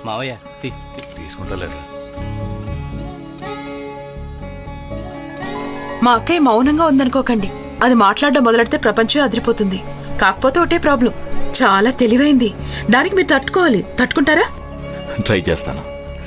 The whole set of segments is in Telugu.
మావయ్య తీ, తీ. తీసుకుంటలేరా మా అక్కయ్య మౌనంగా ఉందనుకోకండి అది మాట్లాడడం మొదలెడితే ప్రపంచం అదిరిపోతుంది కాకపోతే ఒకటే ప్రాబ్లం చాలా తెలివైంది దానికి మీరు తట్టుకోవాలి తట్టుకుంటారా ట్రై చేస్తాను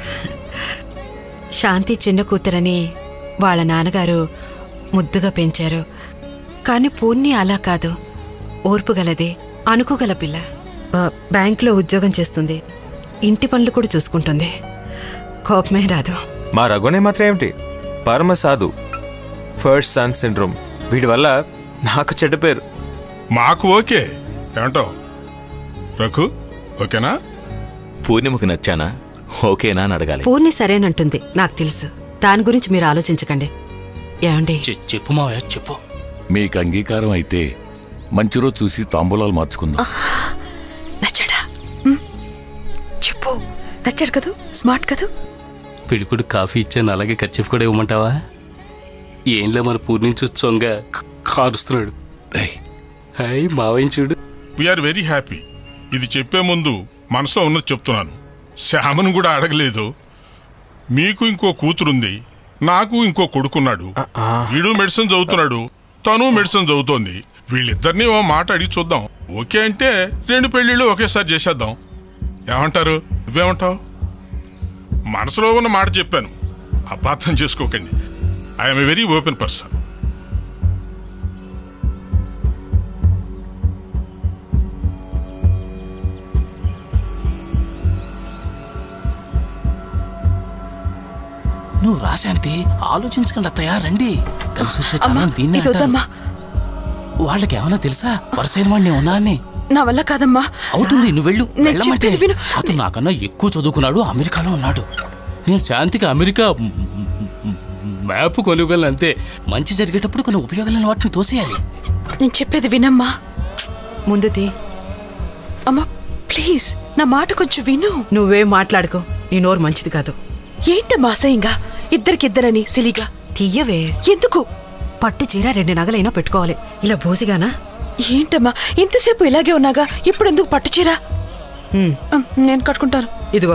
శాంతి చిన్న కూతురని వాళ్ళ నాన్నగారు ముద్దుగా పెంచారు కానీ పూర్ణి అలా కాదు ఓర్పు గలది అనుకోగల పిల్ల ఆ, బ్యాంకులో ఉద్యోగం చేస్తుంది ఇంటి పనులు కూడా చూసుకుంటుంది కోపమే రాదు మా రఘునే మాత్రం ఏమిటి పరమ సాధు ఫస్ట్ సన్ సిండ్రోమ్ వీడి వల్ల నాకు చెడ్డ పేరు మాకు ఓకే ఏమంటావు రఘు ఓకేనా పూర్ణిమకు నచ్చానా ఓకేనా అని అడగాలి పూర్ణి సరేనంటుంది నాకు తెలుసు దాని గురించి మీరు ఆలోచించకండి ఏమండి చె- చెప్పు మావయ్య చెప్పు మీకు అంగీకారం అయితే మంచి రోజు చూసి తాంబూలాలు మార్చుకుందాం నచ్చాడా ఉమ్, చెప్పు నచ్చాడు కదూ స్మార్ట్ కదూ పిడికుడు కాఫీ ఇచ్చాను అలాగే ఖర్చు కూడా ఇవ్వమంటావా ఏంలే మన పూర్ణించి చొంగ కారుస్తున్నాడు రేయ్, హాయ్ మావయ్య చూడు వీఆర్ వెరీ హ్యాపీ ఇది చెప్పే ముందు మనసులో ఉన్నది చెప్తున్నాను శ్యామను కూడా అడగలేదు మీకు ఇంకో కూతురుంది నాకు ఇంకో కొడుకున్నాడు వీడు మెడిసిన్ చదువుతున్నాడు తను మెడిసిన్ చదువుతోంది వీళ్ళిద్దరినీ ఓ మాట అడిగి చూద్దాం ఓకే అంటే రెండు పెళ్లిళ్ళు ఒకేసారి చేసేద్దాం ఏమంటారు నువ్వేమంటావు మనసులో ఉన్న మాట చెప్పాను అపార్థం చేసుకోకండి I'm a very open person నువ్వు రాశాంతి ఆలోచించకుండా అత్తయ్య రండి కలిసి వచ్చే అమ్మా కాలం దీన్నే ఇది వద్దమ్మా అంటారు. వాళ్ళకి ఏమైనా తెలుసా వరుసైన వాడిని ఉన్నా అని నా వల్ల కాదమ్మా అవుతుంది నువ్వు వెళ్ళు నేను వెళ్ళమంటే చెప్పేది విను. అతను నాకన్నా ఎక్కువ చదువుకున్నాడు అమెరికాలో ఉన్నాడు నేను శాంతికి అమెరికా మ్యాప్ కొనుగోలు అంతే మంచి జరిగేటప్పుడు కొన్ని ఉపయోగాలను వాటిని తోసేయాలి నేను చెప్పేది వినమ్మా ముందుది అమ్మా ప్లీజ్ నా మాట కొంచెం విను నువ్వేం మాట్లాడుకో నీ నోరు మంచిది కాదు ఏంటమ్మా అసహ్యంగా ఇద్దరికిద్దరని సిలిగా తీయవే ఎందుకు పట్టు చీర రెండు నగలైనా పెట్టుకోవాలి ఇలా బోసిగానా ఏంటమ్మా ఇంతసేపు ఇలాగే ఉన్నాగా ఇప్పుడు ఎందుకు పట్టుచీరా హ్మ్. నేను కట్టుకుంటాను ఇదిగో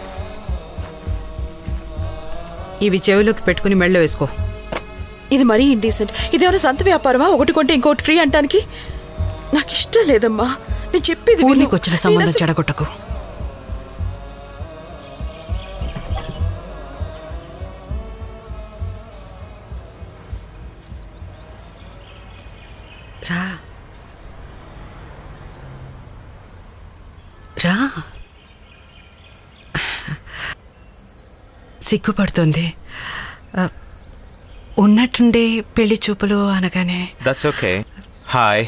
ఇవి చెవిలోకి పెట్టుకుని మెళ్ళో వేసుకో ఇది మరీ ఇండీసెంట్ ఇదేమైనా సంత వ్యాపారమా ఒకటి కొంటే ఇంకోటి ఫ్రీ అంటానికి నాకు ఇష్టం లేదమ్మా నేను చెప్పేది విను. పూర్ణికి వచ్చిన సంబంధం నేను అసలు- చెడగొట్టకు రా రా సిగ్గుపడుతుంది ఆ, ఉన్నట్టుండే పెళ్లి చూపులు అనగానే that's okay hi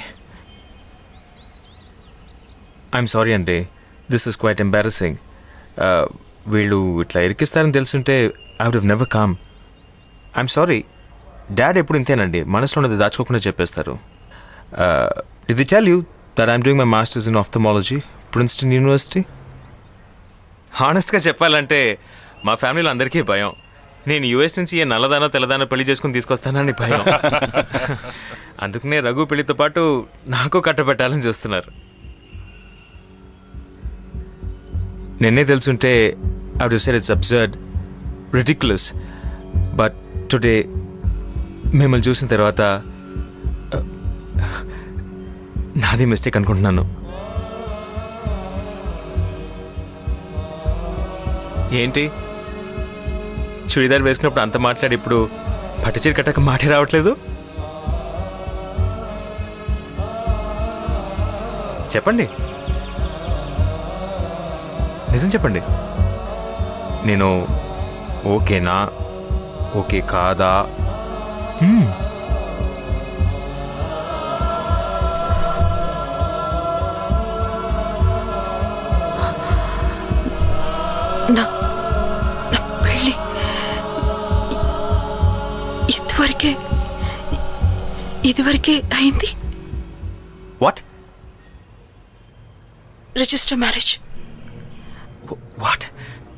I'm sorry అండి దిస్ ఇస్ క్వైట్ ఎంబారసింగ్ వీళ్ళు ఇట్లా ఇరికిస్తారని తెలుసుంటే I would never come I'm sorry dad ఎప్పుడు ఇంతేనండి మనసులో ఉన్నది దాచుకోకుండా చెప్పేస్తారు ఇది tell you that I'm doing my masters in ophthalmology Princeton University హానెస్ట్గా చెప్పాలంటే మా ఫ్యామిలీలో అందరికీ భయం నేను యూఎస్ నుంచి ఏ నల్లదానో తెల్లదానో పెళ్లి చేసుకుని తీసుకొస్తానని భయం అందుకనే రఘు పెళ్లితో పాటు నాకు కట్టబెట్టాలని చూస్తున్నారు నిన్నే తెలుసుంటే I would said it's absurd ridiculous but today మిమ్మల్ని చూసిన తర్వాత uh, నాది మిస్టేక్ అనుకుంటున్నాను ఏంటి చుడిదార్ వేసుకున్నప్పుడు అంత మాట్లాడి ఇప్పుడు పట్టుచీర కట్టక మాటే రావట్లేదు చెప్పండి నిజం చెప్పండి నేను ఓకేనా ఓకే కాదా హ్మ్. నా నా పెళ్ళి ఇ- ఇదివరకే ఇ- ఇదివరకే అయింది వాట్ రిజిస్టర్ మ్యారేజ్ వాట్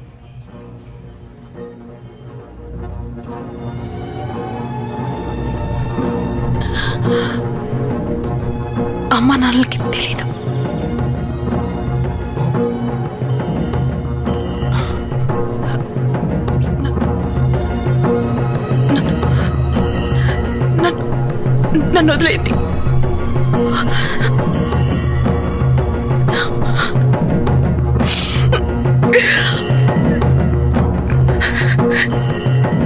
అమ్మా నాన్నలకి తెలీదు నన్ను వదిలేయండి